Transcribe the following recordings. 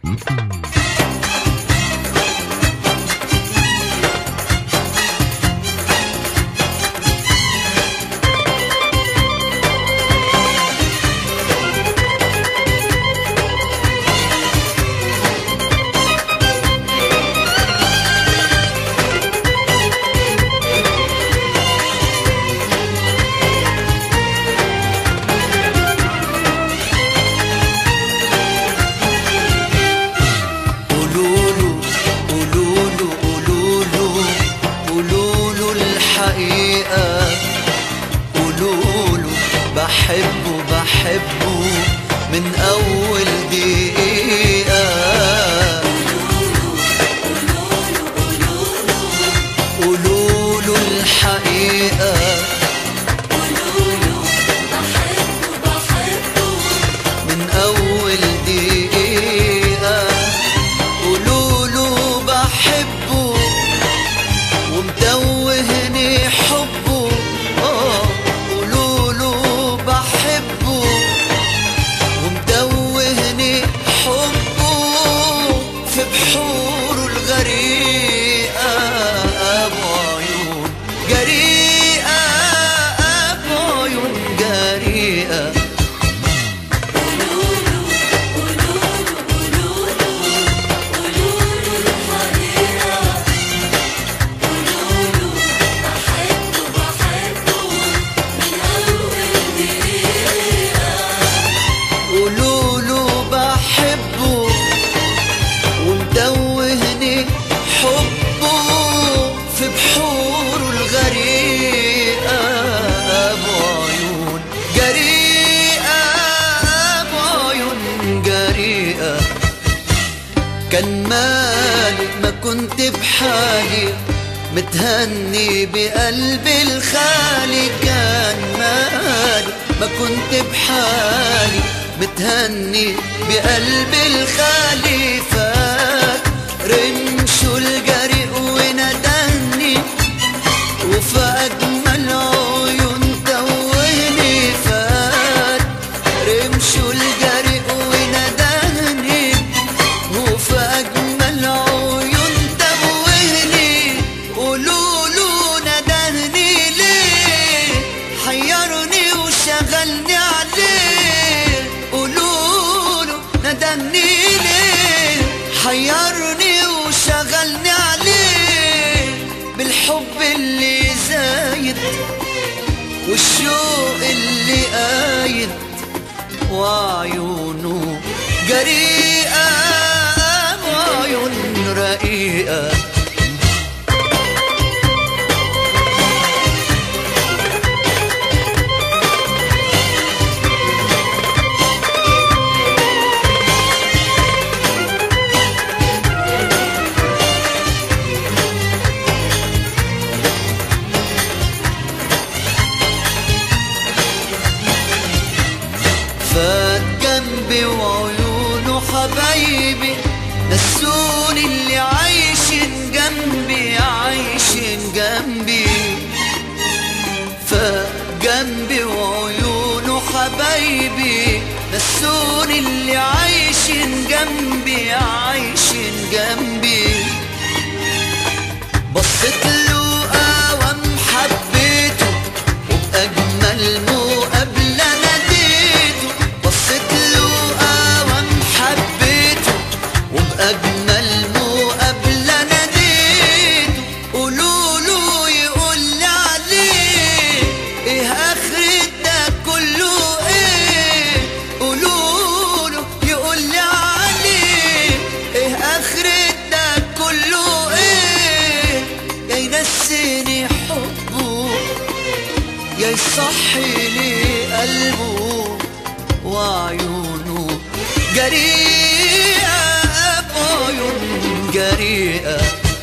قولوله قولوله قولوله قولوله الحقيقة قولوله بحبه بحبه من أول دقيقة قولوله الحقيقة من أول دقيقة قولوله بحبه ومتوهني حبه آه قولوله بحبه ومتوهني حبه في بحوره الغريقة أبو عيون جريئة أبو عيون جريئة قولوله بحبه ومدوهني حبه في بحوره الغريقة أبو عيون جريئة أبو عيون جريئة كان مالي ما كنت بحالي متهني بقلبي الخالي كان مالي ما كنت بحالي متهني بقلبي الخالي فات رمشو الجريء وندهني وفي أجمل عيون توهني فات رمشو الجريء وندهني وفي أجمل عيون توهني قولوله ندهني ليه حيرني وشغلني عليه قولوله ندهني ليه حيرني وشغلني عليه بالحب اللي زايد والشوق اللي قايد وعيونه جريئة وعيون رقيقة فات جنبي وعيونه حبايبي نسوني اللي عايشين جنبي عايشين جنبي فات جنبي وعيونه حبايبي نسوني اللي عايشين جنبي عايشين جنبي بصيت له قوام حبيته وبأجمل مقابلة ناديته بصيت له قوام حبيته وبأجمل مقابلة ناديته قولوا له يقول لي عليه ايه اخرة ده كله ايه قولوا له يقول لي عليه ايه اخرة ده كله ايه يا ينسيني حبه يا يصحي لي قلبه وعيونه جريئة بعيون جريئة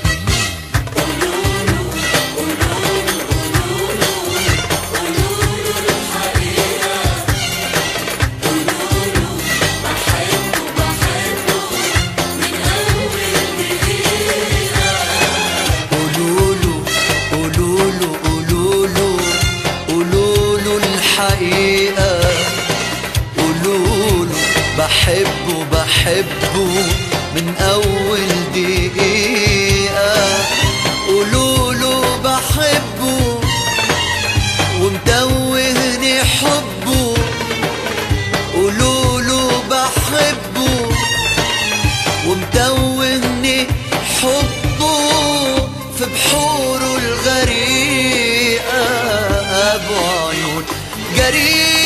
قولوله قولوله قولوله قولوله الحقيقة قولوله بحبه بحبه من أول دقيقة قولوا له بحبه ومتوهني حبه قولوا له بحبه ومتوهني حبه في بحوره الغريقة أبو عيون جريئة